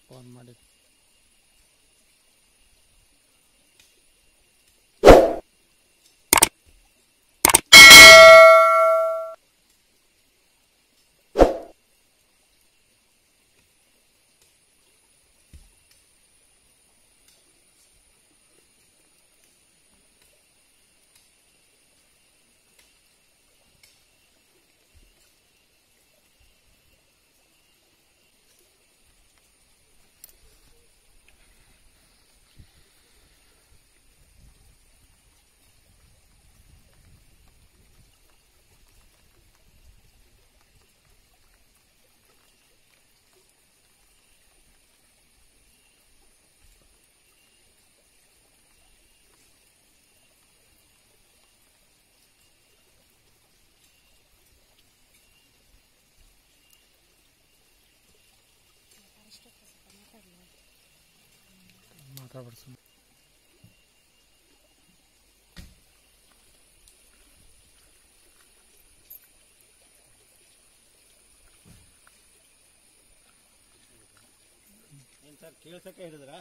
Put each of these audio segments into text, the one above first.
phone ಮಾಡಿ ಮಾತಾಡ್ಬಿಡ್ಸು ಏನು sir ಕೇಳ್ಸಕ್ಕೆ ಹೇಳಿದ್ರಾ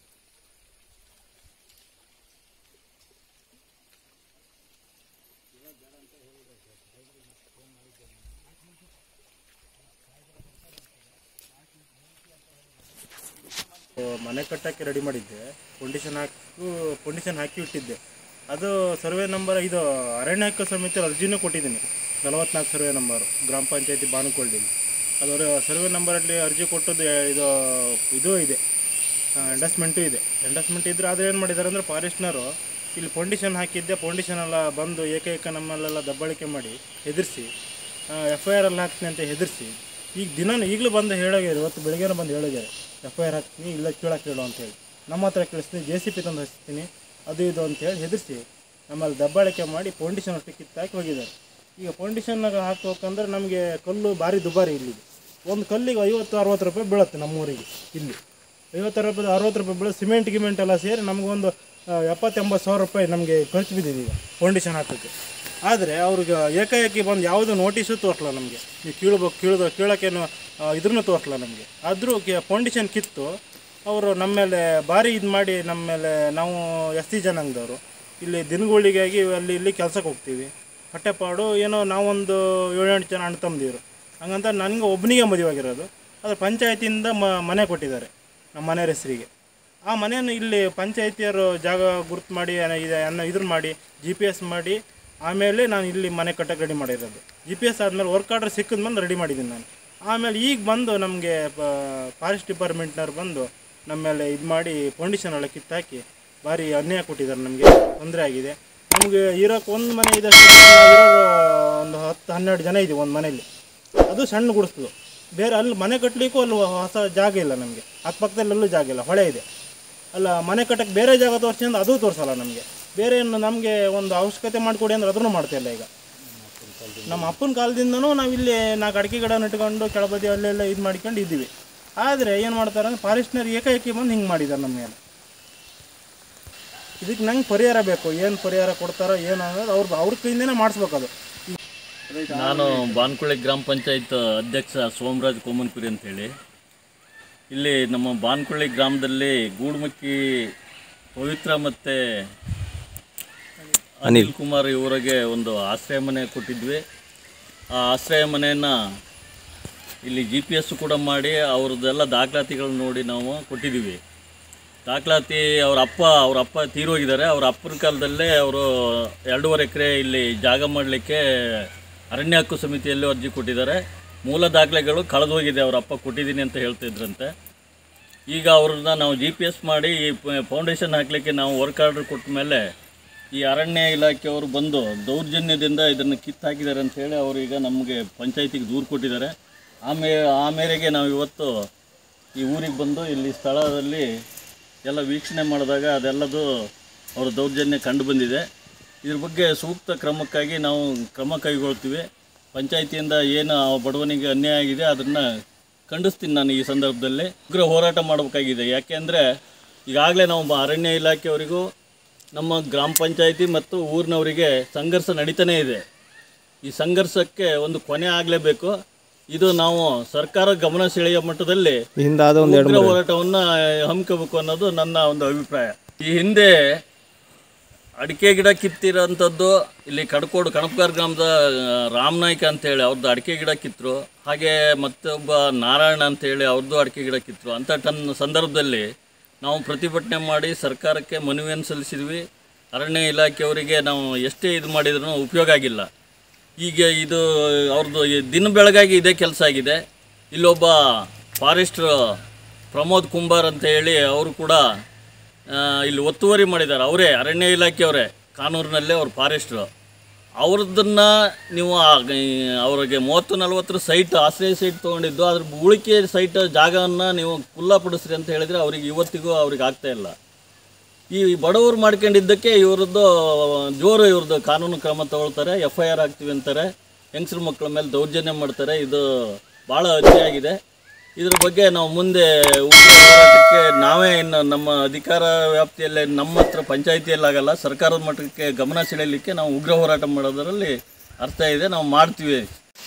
ಮನೆ ಕಟ್ಟಕ್ಕೆ ರೆಡಿ ಮಾಡಿದ್ದೆ ಪೊಂಡಿಷನ್ ಹಾಕು ಪೊಂಡಿಷನ್ ಹಾಕಿ ಇಟ್ಟಿದ್ದೆ ಅದು ಸರ್ವೆ ನಂಬರ್ ಇದು ಅರಣ್ಯ ಹಕ್ಕು ಸಮಿತಿ ಅರ್ಜಿನೂ ಕೊಟ್ಟಿದ್ದೀನಿ ನಲವತ್ನಾಲ್ಕು ಸರ್ವೆ ನಂಬರು ಗ್ರಾಮ ಪಂಚಾಯತಿ ಬಾನುಕೊಳ್ಳಿಲಿ ಅದರ ಸರ್ವೆ ನಂಬರಲ್ಲಿ ಅರ್ಜಿ ಕೊಟ್ಟದ್ದು ಇದು ಇದು ಇದೆ ಎಂಡಸ್ಮೆಂಟು ಇದೆ ಎಂಡಸ್ಮೆಂಟ್ ಇದ್ರೆ ಆದರೆ ಏನು ಮಾಡಿದ್ದಾರೆ ಅಂದರೆ ಫಾರೆಸ್ಟ್ನರು ಇಲ್ಲಿ ಪೊಂಡಿಷನ್ ಹಾಕಿದ್ದೆ ಪೊಂಡಿಷನ್ ಎಲ್ಲ ಬಂದು ಏಕೈಕ ನಮ್ಮಲ್ಲೆಲ್ಲ ದಬ್ಬಾಳಿಕೆ ಮಾಡಿ ಹೆದರಿಸಿ ಎಫ್ ಐ ಆರ್ ಎಲ್ಲ ಹಾಕ್ತೀನಿ ಅಂತ ಹೆದರಿಸಿ ಈಗ ದಿನ ಈಗಲೂ ಬಂದು ಹೇಳೋಗ್ಯಾರ ಇವತ್ತು ಬೆಳಗ್ಗೆನೇ ಬಂದು ಹೇಳೋಗ್ಯಾರ ಎಫ್ ಐ ಆರ್ ಹಾಕ್ತೀನಿ ಇಲ್ಲ ಕೇಳಕ್ಕೆ ಹೇಳು ಅಂತೇಳಿ ನಮ್ಮ ಹತ್ರ ಕೇಳಿಸ್ತೀನಿ ಜೆ ಸಿ ಪಿ ತಂದು ಹಚ್ತೀನಿ ಅದು ಇದು ಅಂತೇಳಿ ಹೆದರಿಸಿ ನಮ್ಮಲ್ಲಿ ದಬ್ಬಾಳಿಕೆ ಮಾಡಿ ಪೌಂಡಿಷನ್ ಅಷ್ಟು ಕಿತ್ತಾಕಿ ಹೋಗಿದ್ದಾರೆ ಈಗ ಪೌಂಡಿಷನ್ನಾಗ ಹಾಕ್ಬೇಕಂದ್ರೆ ನಮಗೆ ಕಲ್ಲು ಭಾರಿ ದುಬಾರಿ ಇಲ್ಲಿ ಒಂದು ಕಲ್ಲಿಗೆ ಐವತ್ತು ಅರವತ್ತು ರೂಪಾಯಿ ಬೀಳುತ್ತೆ ನಮ್ಮೂರಿಗೆ ಇಲ್ಲಿ ಐವತ್ತು ರೂಪಾಯಿ ಅರವತ್ತು ರೂಪಾಯಿ ಬೀಳೋ ಸಿಮೆಂಟ್ ಗಿಮೆಂಟ್ ಎಲ್ಲ ಸೇರಿ ನಮಗೊಂದು ಎಪ್ಪತ್ತು ಎಂಬತ್ತು ಸಾವಿರ ರೂಪಾಯಿ ನಮಗೆ ಖರ್ಚು ಬಿದ್ದಿದೆ ಈಗ ಫೌಂಡೇಶನ್ ಹಾಕೋಕ್ಕೆ ಆದರೆ ಅವ್ರಿಗೆ ಏಕಾಏಕಿ ಬಂದು ಯಾವುದೂ ನೋಟಿಸು ತೋರಿಸಲ್ಲ ನಮಗೆ ನೀವು ಕೀಳ್ಬೇಕು ಕೀಳ್ದು ಕೀಳೋಕ್ಕೇನು ಇದ್ರೂ ತೋರಿಸಲ್ಲ ನಮಗೆ ಆದರೂ ಫೌಂಡೇಶನ್ ಕಿತ್ತು ಅವರು ನಮ್ಮ ಮೇಲೆ ಭಾರಿ ಇದು ಮಾಡಿ ನಮ್ಮ ಮೇಲೆ ನಾವು ಎಸ್ ಸಿ ಜನಾಂಗದವರು ಇಲ್ಲಿ ದಿನಗಳಿಗಾಗಿ ಅಲ್ಲಿ ಇಲ್ಲಿ ಕೆಲ್ಸಕ್ಕೆ ಹೋಗ್ತೀವಿ ಹೊಟ್ಟೆಪಾಡು ಏನೋ ನಾವೊಂದು ಏಳೆಂಟು ಜನ ಅಣ್ಣ ತಮ್ಮದಿರು ಹಂಗಂತ ನನಗೆ ಒಬ್ಬನಿಗೆ ಮದುವೆ ಆಗಿರೋದು ಆದರೆ ಪಂಚಾಯತಿಯಿಂದ ಮ ಮನೆ ಕೊಟ್ಟಿದ್ದಾರೆ ನಮ್ಮ ಮನೆಯವ್ರ ಹೆಸರಿಗೆ ಆ ಮನೆಯನ್ನು ಇಲ್ಲಿ ಪಂಚಾಯತಿಯರು ಜಾಗ ಗುರುತು ಮಾಡಿ ಅನ್ನ- ಇದೆ ಅನ್ನ ಇದ್ರ ಮಾಡಿ ಜಿ ಪಿ ಎಸ್ ಮಾಡಿ ಆಮೇಲೆ ನಾನು ಇಲ್ಲಿ ಮನೆ ಕಟ್ಟಕ್ಕೆ ರೆಡಿ ಮಾಡಿರೋದು ಜಿ ಪಿ ಎಸ್ ಆದಮೇಲೆ ವರ್ಕ್ ಆರ್ಡರ್ ಸಿಕ್ಕಿದ ಮೇಲೆ ರೆಡಿ ಮಾಡಿದ್ದೀನಿ ನಾನು ಆಮೇಲೆ ಈಗ ಬಂದು ನಮಗೆ ಫಾರೆಸ್ಟ್ ಡಿಪಾರ್ಟ್ಮೆಂಟ್ನವ್ರು ಬಂದು ನಮ್ಮ ಮೇಲೆ ಇದು ಮಾಡಿ ಫೌಂಡೇಶನ್ ಎಲ್ಲ ಕಿತ್ತಾಕಿ ಭಾರಿ ಅನ್ಯಾಯ ಕೊಟ್ಟಿದ್ದಾರೆ ನಮಗೆ ತೊಂದರೆ ಆಗಿದೆ ನಮಗೆ ಇರೋಕೆ ಒಂದು ಮನೆ ಇದೆ ಒಂದು ಹತ್ತು ಹನ್ನೆರಡು ಜನ ಇದ್ದೀವಿ ಒಂದು ಮನೆಯಲ್ಲಿ ಅದು ಸಣ್ಣ ಗುಡಿಸ್ಲು ಬೇರೆ ಅಲ್ಲಿ ಮನೆ ಕಟ್ಟಲಿಕ್ಕೂ ಅಲ್ಲಿ ಹೊಸ ಜಾಗ ಇಲ್ಲ ನಮಗೆ ಅಕ್ಕಪಕ್ಕದಲ್ಲಿ ಎಲ್ಲೂ ಜಾಗ ಇಲ್ಲ ಹೊಳೆ ಇದೆ ಅಲ್ಲ ಮನೆ ಕಟ್ಟಕ್ಕೆ ಬೇರೆ ಜಾಗ ತೋರಿಸಿ ಅಂದ್ರೆ ಅದು ತೋರಿಸಲ್ಲ ನಮಗೆ ಬೇರೆ ಏನು ನಮಗೆ ಒಂದು ಅವಶ್ಯಕತೆ ಮಾಡಿಕೊಡಿ ಅಂದ್ರೆ ಅದನ್ನು ಮಾಡ್ತಾ ಇಲ್ಲ ಈಗ ನಮ್ಮ ಅಪ್ಪನ ಕಾಲದಿಂದನೂ ನಾವು ಇಲ್ಲಿ ನಾಲ್ಕು ಅಡಿಕೆ ಗಿಡ ನೆಟ್ಕೊಂಡು ಕೆಳಬದಿ ಅಲ್ಲೆಲ್ಲ ಇದು ಮಾಡ್ಕೊಂಡು ಇದ್ದೀವಿ ಆದರೆ ಏನು ಮಾಡ್ತಾರೆ ಅಂದ್ರೆ ಫಾರೆಸ್ಟ್ನರ್ ಏಕಾಏಕಿ ಬಂದು ಹಿಂಗೆ ಮಾಡಿದ್ದಾರೆ ನಮ್ಮ ಮೇಲೆ ಇದಕ್ಕೆ ನಂಗೆ ಪರಿಹಾರ ಬೇಕು ಏನು ಪರಿಹಾರ ಕೊಡ್ತಾರೋ ಏನು ಅನ್ನೋದು ಅವ್ರ ಅವ್ರ ಕೈಯಿಂದನೇ ಮಾಡಿಸ್ಬೇಕು ಅದು ನಾನು ಬಾನ್ಕುಳಿ ಗ್ರಾಮ ಪಂಚಾಯತ್ ಅಧ್ಯಕ್ಷ ಸೋಮರಾಜ್ ಕೋಮನ್ಪುರಿ ಅಂತೇಳಿ ಇಲ್ಲಿ ನಮ್ಮ ಬಾನ್ಕುಳಿ ಗ್ರಾಮದಲ್ಲಿ ಗೂಡ್ಮಕ್ಕಿ ಪವಿತ್ರ ಮತ್ತು ಅನಿಲ್ ಕುಮಾರ್ ಇವರಿಗೆ ಒಂದು ಆಶ್ರಯ ಮನೆ ಕೊಟ್ಟಿದ್ವಿ ಆ ಆಶ್ರಯ ಮನೆಯನ್ನು ಇಲ್ಲಿ ಜಿ ಪಿ ಎಸ್ ಕೂಡ ಮಾಡಿ ಅವ್ರದ್ದೆಲ್ಲ ದಾಖಲಾತಿಗಳನ್ನ ನೋಡಿ ನಾವು ಕೊಟ್ಟಿದ್ದೀವಿ ದಾಖಲಾತಿ ಅವ್ರ ಅಪ್ಪ ಅವ್ರ ಅಪ್ಪ ತೀರೋಗಿದ್ದಾರೆ ಅವ್ರ ಅಪ್ಪನ ಕಾಲದಲ್ಲೇ ಅವರು ಎರಡೂವರೆ ಎಕರೆ ಇಲ್ಲಿ ಜಾಗ ಮಾಡಲಿಕ್ಕೆ ಅರಣ್ಯ ಹಕ್ಕು ಸಮಿತಿಯಲ್ಲಿ ಅರ್ಜಿ ಕೊಟ್ಟಿದ್ದಾರೆ ಮೂಲ ದಾಖಲೆಗಳು ಕಳೆದೋಗಿದೆ ಅವ್ರ ಅಪ್ಪ ಕೊಟ್ಟಿದ್ದೀನಿ ಅಂತ ಹೇಳ್ತಿದ್ರಂತೆ ಈಗ ಅವ್ರನ್ನ ನಾವು ಜಿ ಪಿ ಎಸ್ ಮಾಡಿ ಈ ಫೌಂಡೇಶನ್ ಹಾಕಲಿಕ್ಕೆ ನಾವು ವರ್ಕ್ ಆರ್ಡರ್ ಕೊಟ್ಟ ಮೇಲೆ ಈ ಅರಣ್ಯ ಇಲಾಖೆಯವರು ಬಂದು ದೌರ್ಜನ್ಯದಿಂದ ಇದನ್ನು ಕಿತ್ತು ಹಾಕಿದ್ದಾರೆ ಅಂತ ಹೇಳಿ ಅವರು ಈಗ ನಮಗೆ ಪಂಚಾಯತಿಗೆ ದೂರು ಕೊಟ್ಟಿದ್ದಾರೆ ಆಮೇ ಆ ಮೇರೆಗೆ ನಾವು ಇವತ್ತು ಈ ಊರಿಗೆ ಬಂದು ಇಲ್ಲಿ ಸ್ಥಳದಲ್ಲಿ ಎಲ್ಲ ವೀಕ್ಷಣೆ ಮಾಡಿದಾಗ ಅದೆಲ್ಲದು ಅವ್ರ ದೌರ್ಜನ್ಯ ಕಂಡು ಬಂದಿದೆ ಇದ್ರ ಬಗ್ಗೆ ಸೂಕ್ತ ಕ್ರಮಕ್ಕಾಗಿ ನಾವು ಕ್ರಮ ಕೈಗೊಳ್ತೀವಿ ಪಂಚಾಯತಿಯಿಂದ ಏನು ಆ ಬಡವನಿಗೆ ಅನ್ಯಾಯ ಆಗಿದೆ ಅದನ್ನು ಖಂಡಿಸ್ತೀನಿ ನಾನು ಈ ಸಂದರ್ಭದಲ್ಲಿ ಉಗ್ರ ಹೋರಾಟ ಮಾಡಬೇಕಾಗಿದೆ ಯಾಕೆಂದರೆ ಈಗಾಗಲೇ ನಾವು ಬ- ಅರಣ್ಯ ಇಲಾಖೆಯವರಿಗೂ ನಮ್ಮ ಗ್ರಾಮ ಪಂಚಾಯತಿ ಮತ್ತು ಊರಿನವರಿಗೆ ಸಂಘರ್ಷ ನಡೀತಾನೇ ಇದೆ ಈ ಸಂಘರ್ಷಕ್ಕೆ ಒಂದು ಕೊನೆ ಆಗಲೇಬೇಕು ಇದು ನಾವು ಸರ್ಕಾರ ಗಮನ ಸೆಳೆಯುವ ಮಟ್ಟದಲ್ಲಿ ಹಿಂದಾದ ಒಂದು ಎರಡು ಉಗ್ರ ಹೋರಾಟವನ್ನು ಹಮ್ಮಿಕೋಬೇಕು ಅನ್ನೋದು ನನ್ನ ಒಂದು ಅಭಿಪ್ರಾಯ ಈ ಹಿಂದೆ ಅಡಿಕೆ ಗಿಡ ಕಿತ್ತಿರೋಂಥದ್ದು ಇಲ್ಲಿ ಕಡ್ಕೋಡು ಕಣಪ್ಗಾರ್ ಗ್ರಾಮದ ಆ, ರಾಮನಾಯ್ಕ ಅಂತೇಳಿ ಅವ್ರದ್ದು ಅಡಿಕೆ ಗಿಡ ಕಿತ್ತರು ಹಾಗೆ ಮತ್ತೊಬ್ಬ ನಾರಾಯಣ ಅಂತೇಳಿ ಅವ್ರದ್ದು ಅಡಿಕೆ ಗಿಡ ಕಿತ್ತರು ಅಂಥ ಟನ್ ಸಂದರ್ಭದಲ್ಲಿ ನಾವು ಪ್ರತಿಭಟನೆ ಮಾಡಿ ಸರ್ಕಾರಕ್ಕೆ ಮನವಿಯನ್ನು ಸಲ್ಲಿಸಿದ್ವಿ ಅರಣ್ಯ ಇಲಾಖೆಯವರಿಗೆ ನಾವು ಎಷ್ಟೇ ಇದು ಮಾಡಿದ್ರೂ ಉಪಯೋಗ ಆಗಿಲ್ಲ ಈಗ ಇದು ಅವ್ರದ್ದು ಈ ದಿನ ಬೆಳಗಾಗಿ ಇದೇ ಕೆಲಸ ಆಗಿದೆ ಇಲ್ಲೊಬ್ಬ ಫಾರೆಸ್ಟ್ರು ಪ್ರಮೋದ್ ಕುಂಬಾರ್ ಅಂತ ಹೇಳಿ ಅವರು ಕೂಡ ಆ, ಇಲ್ಲಿ ಒತ್ತುವರಿ ಮಾಡಿದ್ದಾರೆ ಅವರೇ ಅರಣ್ಯ ಇಲಾಖೆಯವರೇ ಕಾನೂರಿನಲ್ಲೇ ಅವ್ರು ಫಾರೆಸ್ಟ್ರು ಅವ್ರದ್ದನ್ನು ನೀವು ಆ- ಈ ಅವ್ರಿಗೆ ಮೂವತ್ತು ನಲ್ವತ್ತರ ಸೈಟ್ ಆಶ್ರಯ ಸೈಟ್ ತೊಗೊಂಡಿದ್ದು ಅದ್ರ ಉಳಿಕೆ ಸೈಟ್ ಜಾಗವನ್ನು ನೀವು ಖುಲ್ಲಾಪಡಿಸ್ರಿ ಅಂತ ಹೇಳಿದರೆ ಅವ್ರಿಗೆ ಇವತ್ತಿಗೂ ಅವ್ರಿಗೆ ಆಗ್ತಾ ಇಲ್ಲ ಈ ಬಡವರು ಮಾಡ್ಕೊಂಡಿದ್ದಕ್ಕೆ ಇವ್ರದ್ದು ಜೋರು ಇವ್ರದ್ದು ಕಾನೂನು ಕ್ರಮ ತಗೊಳ್ತಾರೆ ಎಫ್ ಐ ಆರ್ ಹಾಕ್ತೀವಿ ಅಂತಾರೆ ಹೆಂಗಸ್ರ ಮಕ್ಕಳ ಮೇಲೆ ದೌರ್ಜನ್ಯ ಮಾಡ್ತಾರೆ ಇದು ಭಾಳ ಅತಿಯಾಗಿದೆ ಇದ್ರ ಬಗ್ಗೆ ನಾವು ಮುಂದೆ ಉಗ್ರ ಹೋರಾಟಕ್ಕೆ ನಾವೇ ಇನ್ನು ನಮ್ಮ ಅಧಿಕಾರ ವ್ಯಾಪ್ತಿಯಲ್ಲೇ ನಮ್ಮ ಹತ್ರ ಪಂಚಾಯಿತಿಯಲ್ಲಾಗಲ್ಲ ಸರ್ಕಾರದ ಮಟ್ಟಕ್ಕೆ ಗಮನ ಸೆಳೆಯಲಿಕ್ಕೆ ನಾವು ಉಗ್ರ ಹೋರಾಟ ಮಾಡೋದರಲ್ಲಿ ಅರ್ಥ ಇದೆ ನಾವು ಮಾಡ್ತೀವಿ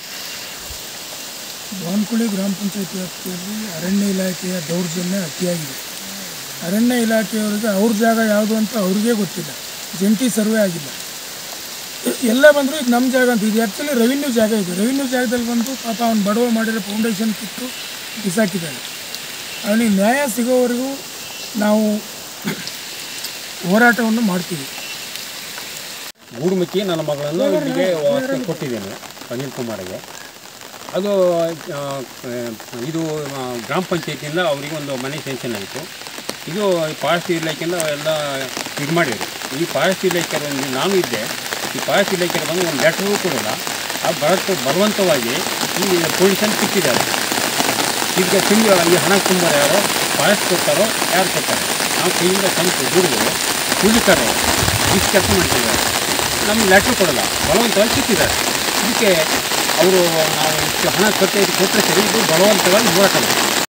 ಬಾನ್ಕುಳಿ ಗ್ರಾಮ ಪಂಚಾಯತ್ ವ್ಯಾಪ್ತಿಯಲ್ಲಿ ಅರಣ್ಯ ಇಲಾಖೆಯ ದೌರ್ಜನ್ಯ ಅತಿಯಾಗಿದೆ ಅರಣ್ಯ ಇಲಾಖೆಯವರಿಗೆ ಅವ್ರ ಜಾಗ ಯಾವುದು ಅಂತ ಅವ್ರಿಗೇ ಗೊತ್ತಿಲ್ಲ ಜಂಟಿ ಸರ್ವೆ ಆಗಿಲ್ಲ ಎಲ್ಲ ಬಂದರೂ ಇದು ನಮ್ಮ ಜಾಗ ಅಂತ ಇದು ಆ್ಯಕ್ಚುಲಿ ರೆವಿನ್ಯೂ ಜಾಗ ಇದೆ ರೆವಿನ್ಯೂ ಜಾಗದಲ್ಲಿ ಬಂದು ಪಾಪ ಅವ್ನು ಬಡವ ಮಾಡಿರೋ ಫೌಂಡೇಶನ್ ಕಿತ್ತು ಬಿಸಾಕಿದ್ದಾನೆ ಅವನಿಗೆ ನ್ಯಾಯ ಸಿಗೋವರೆಗೂ ನಾವು ಹೋರಾಟವನ್ನು ಮಾಡ್ತೀವಿ ಗೂಡು ಮುಚ್ಚಿ ನನ್ನ ಮಗಳನ್ನು ಇಲ್ಲಿಗೆ ವಾಸ ಕೊಟ್ಟಿದ್ದೇನೆ ಅನಿಲ್ ಕುಮಾರ್ಗೆ ಅದು ಆ, ಇದು ಆ, ಗ್ರಾಮ ಪಂಚಾಯತಿಯಿಂದ ಅವರಿಗೆ ಒಂದು ಮನೆ ಸ್ಯಾಂಕ್ಷನ್ ಆಯಿತು ಇದು ಫಾರೆಸ್ಟ್ ಇಲಾಖೆಯಿಂದ ಎಲ್ಲ ಇದು ಮಾಡಿದ್ರು ಈ ಫಾರೆಸ್ಟ್ ಇಲಾಖೆ ನಾನು ಇದ್ದೆ ಈ ಫಾರೆಸ್ಟ್ ಇಲಾಖೆ ಬಂದು ಒಂದು ಲೆಟ್ರೂ ಕೊಡಲ್ಲ ಆ ಬರತ್ತು ಬಲವಂತವಾಗಿ ಈ ಪೊಲೀಸನ್ನು ಕಿತ್ತಿದ್ದಾರೆ ಈಗ ತುಂಬ ಈ ಹಣ ತುಂಬೋರು ಯಾರೋ ಫಾರೆಸ್ಟ್ ಕೊಡ್ತಾರೋ ಯಾರು ಕೊಡ್ತಾರೆ ನಾವು ಕೈಯಿಂದ ತಂದು ದುಡಿದು ಕೂಲಿಕರು ಇಷ್ಟು ಕೆಲಸ ಮಾಡ್ತಿದ್ದಾರೆ ನಮ್ಗೆ ಲೆಟ್ರ್ ಕೊಡಲ್ಲ ಬಲವಂತವಾಗಿ ಕಿತ್ತಿದ್ದಾರೆ ಇದಕ್ಕೆ ಅವರು ನಾವು ಇಷ್ಟು ಹಣ ಕಟ್ಟಿ ಕೊಟ್ಟರೆ ಸರಿ ಇದು ಬಲವಂತವಾಗಿ ಹೋರಾಟ